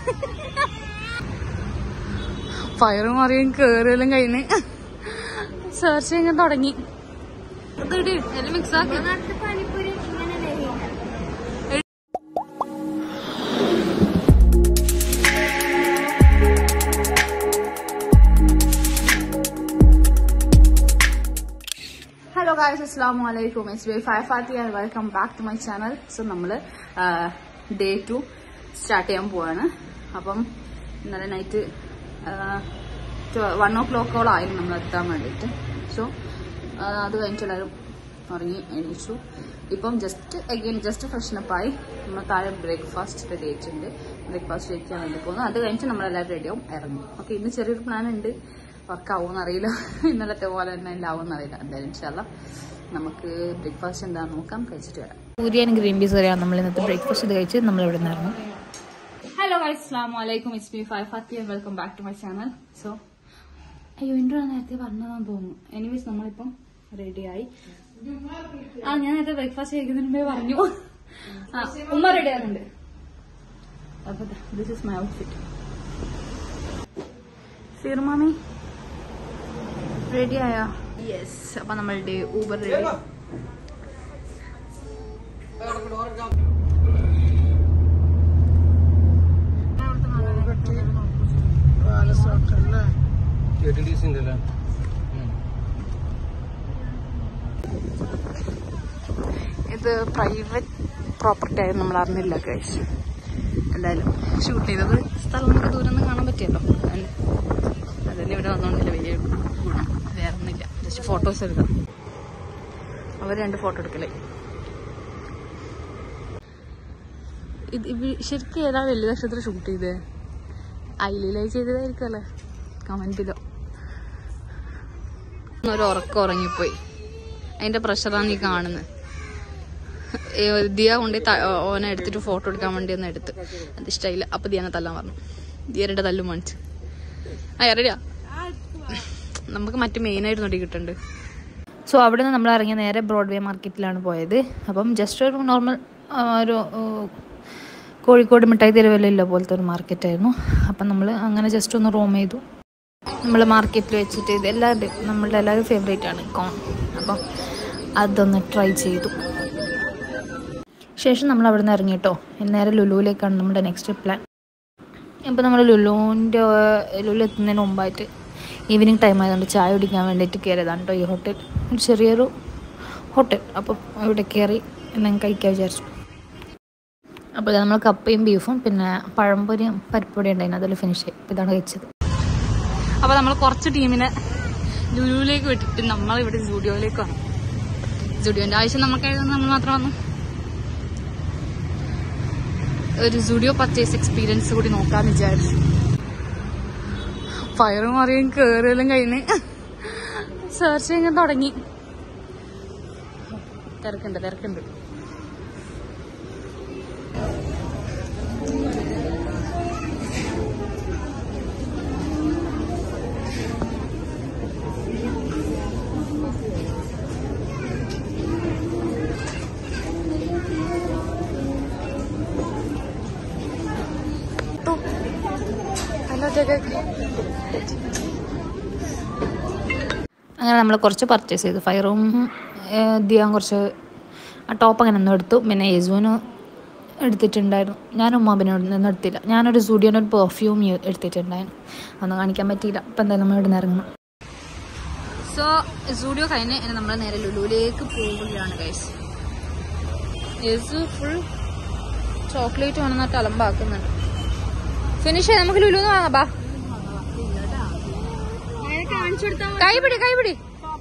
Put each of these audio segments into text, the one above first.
ഫയറും അറിയും കേറലും കഴിഞ്ഞ് സെർച്ച് ചെയ്യാൻ തുടങ്ങി മിക്സ് ആക്കി പാനിപ്പൂരി ഇങ്ങനെ വരിക ഹലോ ഗായ്സ് അസ്സാം വലൈക്കും it's me five Fathi and welcome back to my channel so നമ്മൾ ഡേ ടു സ്റ്റാർട്ട് ചെയ്യാൻ പോവാണ് അപ്പം ഇന്നലെ നൈറ്റ് വൺ ഓ ക്ലോക്കോളം ആയിരുന്നു നമ്മൾ എത്താൻ വേണ്ടിയിട്ട് സോ അത് കഴിഞ്ഞിട്ട് എല്ലാവരും ഉറങ്ങി എണീച്ചു ഇപ്പം ജസ്റ്റ് അഗെയിൻ ജസ്റ്റ് ഫ്രഷനപ്പ് ആയി നമ്മൾ താഴെ ബ്രേക്ക്ഫാസ്റ്റ് റെഡി ആയിട്ടുണ്ട് ബ്രേക്ക്ഫാസ്റ്റ് കഴിക്കാൻ വേണ്ടി പോകുന്നു അത് കഴിഞ്ഞിട്ട് നമ്മളെല്ലാവരും റെഡിയാവും ഇറങ്ങും ഓക്കെ ഇന്ന് ചെറിയൊരു പ്ലാൻ ഉണ്ട് വർക്ക് ആവുമെന്ന് അറിയില്ല ഇന്നലത്തെ പോലെ തന്നെ എല്ലാവും അറിയില്ല എന്തായാലും ഇൻഷാല്ല നമുക്ക് ബ്രേക്ക്ഫാസ്റ്റ് എന്താണെന്ന് നോക്കാം കഴിച്ചിട്ട് വരാം പൂരി ആൻഡ് ഗ്രീൻ പീസ് കറിയാണ് നമ്മൾ ഇന്നത്തെ ബ്രേക്ക്ഫാസ്റ്റ് ഇത് കഴിച്ച് നമ്മൾ ഇവിടെ നിന്നായിരുന്നു ഹലോ അസ്സാം വലൈക്കും it's me five Fathi and welcome back to my channel so അയ്യോ ഇൻട്രോ നേരത്തെ പറഞ്ഞതാന്ന് തോന്നുന്നു എനിവേസ് നമ്മളിപ്പം റെഡിയായി ആ ഞാൻ നേരത്തെ ബ്രേക്ക്ഫാസ്റ്റ് കഴിക്കുന്നതിന് മുമ്പേ പറഞ്ഞു ആ ഉമ്മ റെഡി ആകുന്നുണ്ട് അപ്പൊ ദിസ് ഇസ് മൈ ഔട്ട്ഫിറ്റ് സീർമാമി റെഡി ആയാ യെസ് അപ്പൊ നമ്മളുടെ ഊബർ റെഡി ഇത് പ്രൈവറ്റ് പ്രോപ്പർട്ടി ആയിരുന്നു നമ്മൾ അറിഞ്ഞില്ല കഴിച്ച് എന്തായാലും ഷൂട്ട് ചെയ്തത് സ്ഥലം നമുക്ക് ദൂരം നിന്ന് കാണാൻ പറ്റിയല്ലോ അതന്നെ അതന്നെ ഇവിടെ വന്നോണ്ടില്ല വലിയ ഗുണം വേറെ ഒന്നുമില്ല ജസ്റ്റ് ഫോട്ടോസ് എടുക്കാം അവർ രണ്ട് ഫോട്ടോ എടുക്കലേ ഇത് ഇവ- ശരിക്കും ഏതാ വലിയ നക്ഷത്രം ഷൂട്ട് ചെയ്തേ ഐലിലായി ചെയ്തതായിരിക്കും അല്ലേ കമന്റിലോ ഒരു ഉറക്കം ഉറങ്ങിപ്പോയി അതിന്റെ പ്രഷറാണ് ഈ കാണുന്നത് ഏ, ദിയ കൊണ്ട് ഓനെ എടുത്തിട്ട് ഫോട്ടോ എടുക്കാൻ വേണ്ടി ഒന്ന് എടുത്ത് അത് ഇഷ്ടമായില്ല അപ്പൊ ദിയാനെ തല്ലാൻ പറഞ്ഞു ദിയരുടെ തല്ലും മേടിച്ച് ആ അറിയാ നമുക്ക് മറ്റു മെയിൻ ആയിട്ട് നോട്ടി കിട്ടുന്നുണ്ട് സോ അവിടെ നിന്ന് നമ്മൾ ഇറങ്ങിയ നേരെ ബ്രോഡ്വേ മാർക്കറ്റിലാണ് പോയത് അപ്പം ജസ്റ്റ് ഒരു നോർമൽ ഒരു ആ, കോഴിക്കോട് മിഠായി തെരുവിലുള്ള പോലത്തെ ഒരു മാർക്കറ്റായിരുന്നു അപ്പം നമ്മൾ അങ്ങനെ ജസ്റ്റ് ഒന്ന് റൂം ചെയ്തു നമ്മൾ മാർക്കറ്റിൽ വെച്ചിട്ട് ഇത് എല്ലാവരുടെയും നമ്മളുടെ എല്ലാവരും ഫേവറേറ്റ് ആണ് കോൺ അപ്പം അതൊന്ന് ട്രൈ ചെയ്തു ശേഷം നമ്മൾ അവിടെ നിന്ന് ഇറങ്ങിയിട്ടോ നേരെ ലുലുവിലേക്കാണ് നമ്മുടെ നെക്സ്റ്റ് പ്ലാൻ ഇപ്പോൾ നമ്മൾ ലുലുവിൻ്റെ ലുലു എത്തുന്നതിന് മുമ്പായിട്ട് ഈവനിങ് ടൈം ആയതുകൊണ്ട് ചായ കുടിക്കാൻ വേണ്ടിയിട്ട് കയറിയതാണ് കേട്ടോ ഈ ഹോട്ടൽ ഒരു ചെറിയൊരു ഹോട്ടൽ അപ്പോൾ ഇവിടെ കയറി എന്തെങ്കിലും കഴിക്കാൻ വിചാരിച്ചു അപ്പോൾ നമ്മൾ കപ്പയും ബീഫും പിന്നെ പഴംപൊരിയും പരിപ്പൊടിയും ഉണ്ടായിരുന്നു അതിൽ ഫിനിഷ് ആയി അപ്പോൾ ഇതാണ് കഴിച്ചത് അപ്പൊ നമ്മൾ കുറച്ച് ടീമിനെ ലുലുവിലേക്ക് വിട്ടിട്ട് നമ്മൾ ഇവിടെ സ്റ്റുഡിയോയിലേക്ക് വന്നു സ്റ്റുഡിയോന്റെ ആവശ്യം നമുക്കായിരുന്നു നമ്മൾ മാത്രം വന്നു ഒരു സ്റ്റുഡിയോ പർച്ചേസ് എക്സ്പീരിയൻസ് കൂടി നോക്കാന്ന് വിചാരിച്ചു ഫയറും അറിയും കേറലും കഴിഞ്ഞ് സെർച്ച് ചെയ്യാൻ തുടങ്ങി തിരക്കുണ്ട് തിരക്കുണ്ട് ഹലോ ജഗത് അങ്ങനെ നമ്മൾ കുറച്ച് പർച്ചേസ് ചെയ്തു ഫയറും ദിയാൻ കുറച്ച് ആ ടോപ്പ് അങ്ങനെ ഒന്നും എടുത്തു പിന്നെ യേസുവിന് എടുത്തിട്ടുണ്ടായിരുന്നു ഞാൻ ഉമ്മാബിനോട് നിന്ന് എടുത്തില്ല ഞാനൊരു സ്റ്റുഡിയോൻ്റെ ഒരു പെർഫ്യൂം എടുത്തിട്ടുണ്ടായിരുന്നു അതൊന്നും കാണിക്കാൻ പറ്റിയില്ല അപ്പം എന്തായാലും നമ്മൾ ഇവിടെ നിന്ന് ഇറങ്ങണം സോ സ്റ്റുഡിയോ കഴിഞ്ഞ് ഇനി നമ്മൾ നേരെ ലുലുവിലേക്ക് പോവുകയാണ് ഗൈസ് യേസു ഫുൾ ചോക്ലേറ്റ് വേണമെന്നിട്ട് അലമ്പാക്കുന്നുണ്ട് ഫിനിഷ് ചെയ്ത് നമുക്ക് ലുലുന്ന് വാങ്ങാം ബാ കൈപിടി കൈപിടി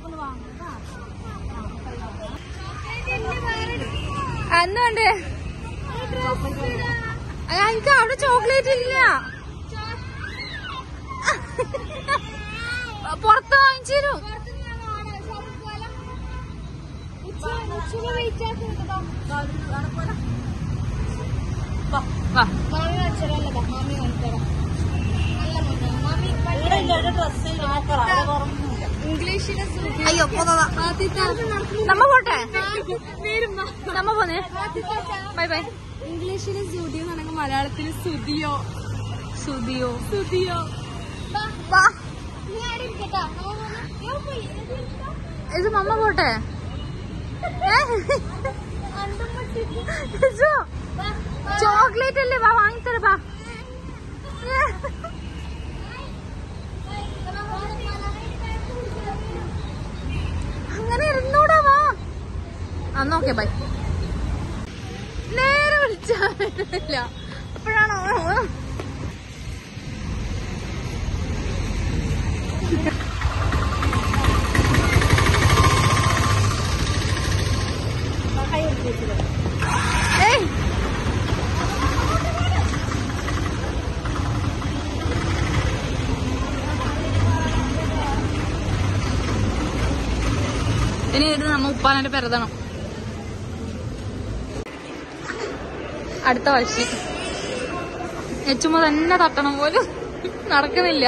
അന്ന് വേണ്ടേ അയ്യ, എനിക്ക് അവിടെ ചോക്ലേറ്റ് ഇല്ല പുറത്ത് വാങ്ങിച്ചു തരും വാ അയ്യോ പോന്നതാ നമ്മ പോട്ടെ നമ്മ പോന്നേ ബൈ ബൈ ഇംഗ്ലീഷില് സ്റ്റുഡിയോ എന്നാണെങ്കിൽ മലയാളത്തില് സ്തുതിയോ സുതിയോ സുതിയോ വാ നീ ആടെ ഇരിക്കട്ടാ ഞാൻ പോയി ഇത് മമ്മ പോട്ടെ ചോക്ലേറ്റ് അല്ലേ വാ വാങ്ങിത്തരാ വാ അങ്ങനെ ഇരുന്നൂടാ വാ അന്ന് ഓക്കെ ബൈ നേരെ വിളിച്ചില്ല അപ്പോഴാണോ ഏയ് ഇനി ഇത് നമ്മ ഉപ്പാനായിട്ട് പെരുതണം അടുത്ത വശി എച്ചുമ്പോ തന്നെ തട്ടണം പോലും നടക്കുന്നില്ല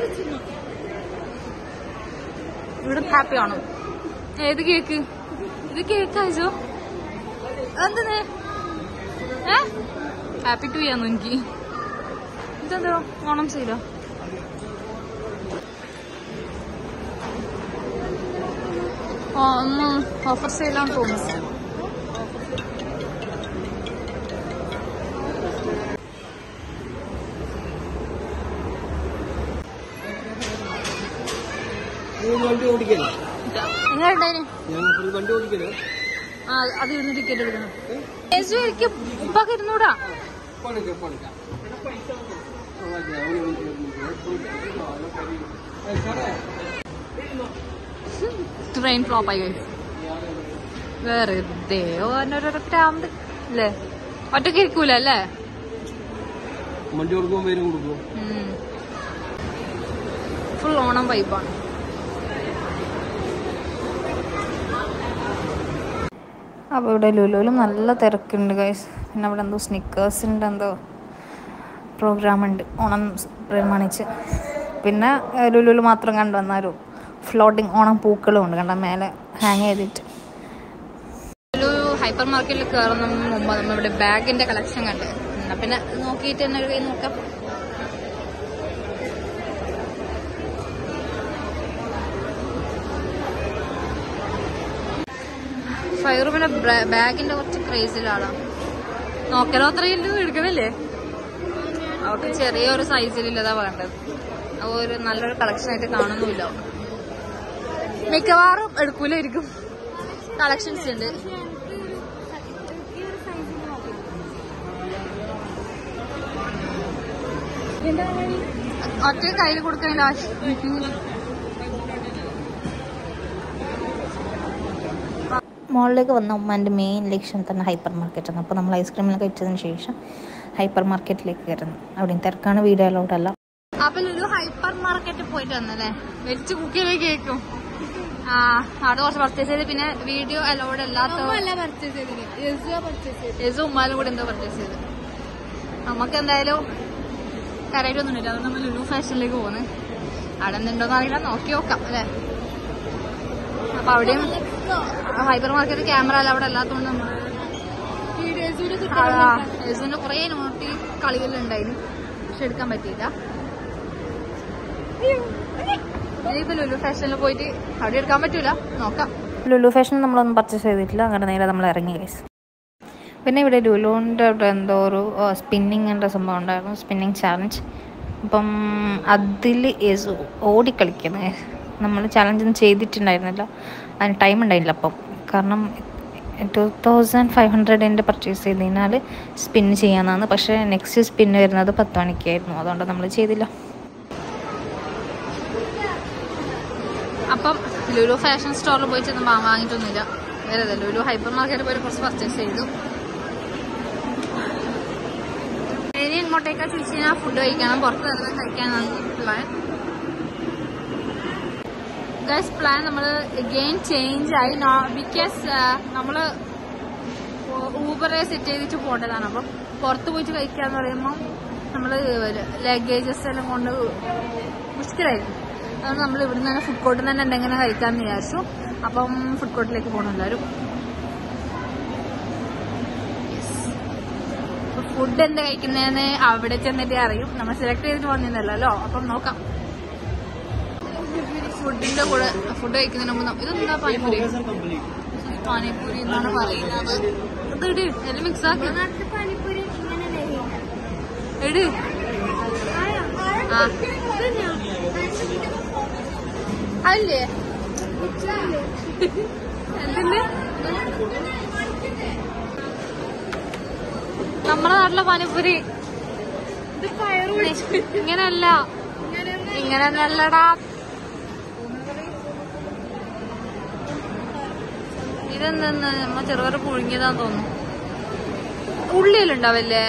ഇവിടെ ഹാപ്പി ആണോ ഏത് കേക്ക് ഇത് കേക്ക് അയച്ചോ എന്തിന് ഏ ഹാപ്പി ടു ചെയ്യാന്നു എനിക്ക് ഇതെന്തോ ഓണം ചെയ്തോ ഒന്ന് ഓഫർ സെയിലാന്ന് തോന്നുന്നു വണ്ടി ഓടിക്കല്ലേ എങ്ങനെയുണ്ടായിന് ഞാൻ വണ്ടി ഓടിക്കല്ലേ ആ അത് ഇരുന്ന് ടിക്കറ്റ് എടുക്കണം യേശു എനിക്ക് ഉപ്പൊക്കെ ഇരുന്നൂടാ പണിക്കാം പണിക്കാം ട്രെയിൻ ഫ്ലോപ്പ് ആയി guys. വെറുതെ ഓരോരോ പ്രാന്ത് അല്ലേ ഒറ്റയ്ക്ക് ഇരിക്കൂല അല്ലേ വണ്ടി കൊടുക്കുമ്പോൾ പേരും കൊടുക്കും ഫുൾ ഓണം വൈബാണ് അപ്പോൾ ഇവിടെ ലുലുവിലും നല്ല തിരക്കുണ്ട് ഗൈസ് പിന്നെ അവിടെ എന്തോ സ്നിക്കേഴ്സിൻ്റെ എന്തോ പ്രോഗ്രാം ഉണ്ട് ഓണം സ് പ്രമാണിച്ച് പിന്നെ ഏഹ്, ലുലുവിൽ മാത്രം കണ്ടുവന്ന ഒരു ഫ്ലോട്ടിങ് ഓണം പൂക്കളും ഉണ്ട് കണ്ട മേലെ ഹാങ് ചെയ്തിട്ട് ഒരു ഹൈപ്പർ മാർക്കറ്റിൽ കയറുന്ന മുമ്പ് നമ്മൾ ഇവിടെ ബാഗിന്റെ കളക്ഷൻ കണ്ട് എന്നാ പിന്നെ നോക്കിയിട്ട് തന്നെ ഒരു കൈ നോക്കാം ഫൈറൂമിന്റെ ബാഗിന്റെ കുറച്ച് ക്രേസിലാണ് നോക്കലോ അത്രയല്ലോ എടുക്കണില്ലേ അവർക്ക് ചെറിയൊരു സൈസിലുള്ളതാ വേണ്ടത് അപ്പൊ ഒരു നല്ലൊരു കളക്ഷൻ ആയിട്ട് കാണുന്നുമില്ല അവൾക്ക്. മിക്കവാറും എടുക്കൂലായിരിക്കും കളക്ഷൻസ് ഉണ്ട് ഒറ്റ കയ്യിൽ കൊടുക്കാനില്ല മോളിലേക്ക് വന്ന ഉമ്മാൻ്റെ മെയിൻ ലക്ഷ്യം തന്നെ ഹൈപ്പർ മാർക്കറ്റാണ് അപ്പോൾ നമ്മൾ ഐസ്ക്രീമെല്ലാം കഴിച്ചതിന് ശേഷം ഹൈപ്പർ മാർക്കറ്റിലേക്ക് കയറുന്നു അവിടെയും തിരക്കാണ് വീഡിയോ അലൗഡ് അല്ല അപ്പൊ ഒരു ഹൈപ്പർ മാർക്കറ്റിൽ പോയിട്ട് വന്നല്ലേ വെച്ച് കുക്കിയിലേക്ക് കേൾക്കും ആ അവിടെ കുറച്ച് പർച്ചേസ് ചെയ്ത് പിന്നെ വീഡിയോ അലൗഡ് അല്ലാത്ത അല്ല പർച്ചേസ് ചെയ്തിന് യെസുവാ പർച്ചേസ് ചെയ്ത് യേസു ഉമ്മാലും കൂടെ എന്തോ പർച്ചേസ് ചെയ്ത് നമുക്ക് എന്തായാലും കറക്റ്റൊന്നുമില്ല അതുകൊണ്ട് നമ്മൾ ലുലു ഫാഷനിലേക്ക് പോകുന്നത് അവിടെ എന്തുണ്ടോന്ന് അറിയില്ല നോക്കി നോക്കാം അല്ലേ അപ്പൊ അവിടെയും ഹൈപ്പർ മാർക്കറ്റ് ക്യാമറ അല്ല അവിടെ അല്ലാത്തതുകൊണ്ട് നമ്മൾ വീഡിയോസിൽ യേസുവിന്റെ കുറെ നോട്ടി കളികളുണ്ടായിരുന്നു പക്ഷെ എടുക്കാൻ പറ്റിയില്ല ഇനിയിപ്പോ ലുലു ഫാഷനിൽ പോയിട്ട് അവിടെ എടുക്കാൻ പറ്റൂല നോക്കാം ലുലു ഫാഷൻ നമ്മളൊന്നും പർച്ചേസ് ചെയ്തിട്ടില്ല അങ്ങനെ നേരെ നമ്മൾ ഇറങ്ങി ഗൈസ് പിന്നെ ഇവിടെ ലുലുവിൻ്റെ അവിടെ എന്തോ ഒരു സ്പിന്നിങ്ങിൻ്റെ സംഭവം ഉണ്ടായിരുന്നു സ്പിന്നിങ് ചാലഞ്ച് അപ്പം അതിൽ ഓടിക്കളിക്കുന്നത് നമ്മൾ ചാലഞ്ച് ഒന്നും ചെയ്തിട്ടുണ്ടായിരുന്നില്ല അതിന് ടൈം ഉണ്ടായില്ല അപ്പം കാരണം ടു തൗസൻഡ് ഫൈവ് ഹൺഡ്രഡിൻ്റെ പർച്ചേസ് ചെയ്ത് കഴിഞ്ഞാൽ സ്പിന്ന് ചെയ്യാമെന്നാണ് പക്ഷേ നെക്സ്റ്റ് സ്പിന്ന് വരുന്നത് പത്ത് മണിക്കായിരുന്നു അതുകൊണ്ട് നമ്മൾ ചെയ്തില്ല അപ്പം ലുലു ഫാഷൻ സ്റ്റോറിൽ പോയി ചെന്ന് വാ- വാങ്ങിയിട്ടൊന്നുമില്ല വേറെ ഏതാ, ലുലു ഹൈപ്പർ മാർക്കറ്റിൽ പോയി കുറച്ച് പർച്ചേസ് ചെയ്തു ഇനി ഇങ്ങോട്ടേക്കാ ചോദിച്ചു കഴിഞ്ഞാൽ ഫുഡ് കഴിക്കണം പുറത്ത് തന്നെ കഴിക്കാനാണ് പ്ലാൻ ഗൈസ് പ്ലാൻ നമ്മൾ ഗെയിൻ ചേഞ്ച് ആയി ബിക്കോസ് നമ്മൾ ഊബറെ സെറ്റ് ചെയ്തിട്ട് പോകേണ്ടതാണ് അപ്പം പുറത്ത് പോയിട്ട് കഴിക്കാന്ന് പറയുമ്പോൾ നമ്മൾ ലഗേജസ് എല്ലാം കൊണ്ട് മുഷ്കിലായിരിക്കും അതുകൊണ്ട് നമ്മൾ ഇവിടുന്ന് തന്നെ ഫുഡ് കോർട്ടിൽ തന്നെ എന്തെങ്കിലും കഴിക്കാമെന്ന് വിചാരിച്ചു അപ്പം ഫുഡ് കോർട്ടിലേക്ക് പോകണം എല്ലാവരും ഫുഡ് എന്താ കഴിക്കുന്നതെന്ന് അവിടെ ചെന്നിട്ട് അറിയും നമ്മൾ സെലക്ട് ചെയ്തിട്ട് വന്നിരുന്നല്ലോ അപ്പം നോക്കാം ഫുഡിന്റെ കൂടെ ഫുഡ് കഴിക്കുന്നതിന് മുമ്പ് നമ്മ- ഇതെന്താ പാനിപ്പൂരി പാനിപ്പൂരി എന്നാണ് പറയുന്നത് ഇത് ഇട് എല്ലാം മിക്സ് ആക്കി നാട്ടിൽ പാനിപ്പൂരി ഇങ്ങനെ ഇട് ആ അല്ലേ എന്തിന്റെ നമ്മുടെ നാട്ടിലെ പാനിപ്പൂരി ഇത് പയറ് ഇങ്ങനെയല്ല ഇങ്ങനെ നല്ലടാ ഇതെന്തെന്ന് നമ്മ ചെറുപയർ പുഴുങ്ങിയതാന്ന് തോന്നുന്നു ഉള്ളിയിലുണ്ടാവല്ലേ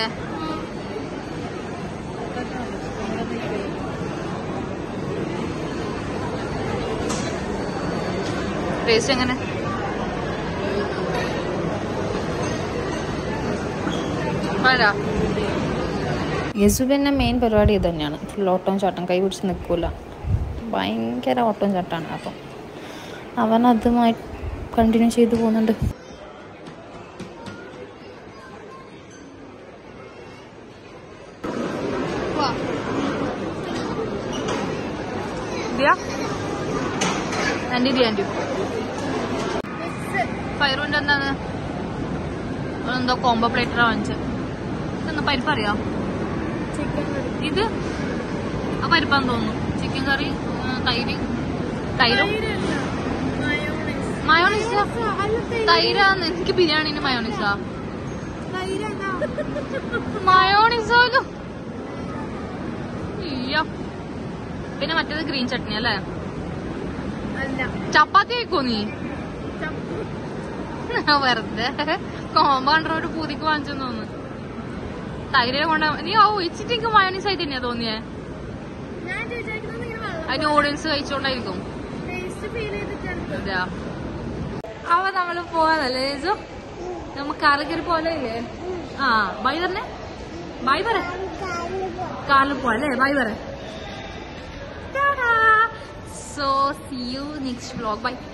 ടേസ്റ്റ് എങ്ങനെ ആരാ യസുവിൻ്റെ മെയിൻ പരിപാടി ഇത് തന്നെയാണ് ഫുൾ ഓട്ടവും ചാട്ടം കൈ പിടിച്ച് നിൽക്കില്ല ഭയങ്കര ഓട്ടവും ചാട്ടമാണ് അപ്പം അവൻ അതുമായി കണ്ടിന്യൂ ചെയ്തു പോകുന്നുണ്ട് ആൻറ്റി ആൻറ്റി ഫൈറൂൻ്റെ എന്താണ് എന്തോ കോംബോ പ്ലേറ്ററാ വാങ്ങിച്ചത് ഇതെന്താ പരിപ്പ് അറിയാം ഇത് ആ പരിപ്പാന്ന് തോന്നുന്നു ചിക്കൻ കറി ആ, തൈര് തൈരും മയോണൈസാ തൈരാന്ന് എനിക്ക് ബിരിയാണിന് മയോണൈസാ മയോണൈസാലോ ഇയ്യോ പിന്നെ മറ്റേത് ഗ്രീൻ ചട്നി അല്ലേ ചപ്പാത്തി കഴിക്കോ നീ വെറുതെ കോമ്പൗണ്ടറോട് പൂതിക്ക് വാങ്ങിച്ചു തോന്നുന്നു തൈര് കൊണ്ട് നീ ആ ഒഴിച്ചിട്ട് എനിക്ക് മയോണൈസ് ആയി തന്നെയാ തോന്നിയേ ഞാൻ ചോദിച്ചേക്കുന്നത് ഇങ്ങനെ വെള്ളം അതിന് ഓഡിയൻസ് കഴിച്ചോണ്ടായിരിക്കും ടേസ്റ്റ് ഫീൽ ചെയ്തിട്ടാണ് അതെയാ അവ നമ്മള് പോവാന്നല്ലേ ചേച്ചു നമ്മ കാറിൽ കയറി പോലെ ഇല്ലേ ആ ബൈ പറഞ്ഞേ ബൈ പറ കാറിൽ പോവാ അല്ലേ ബൈ പറ so see you next vlog by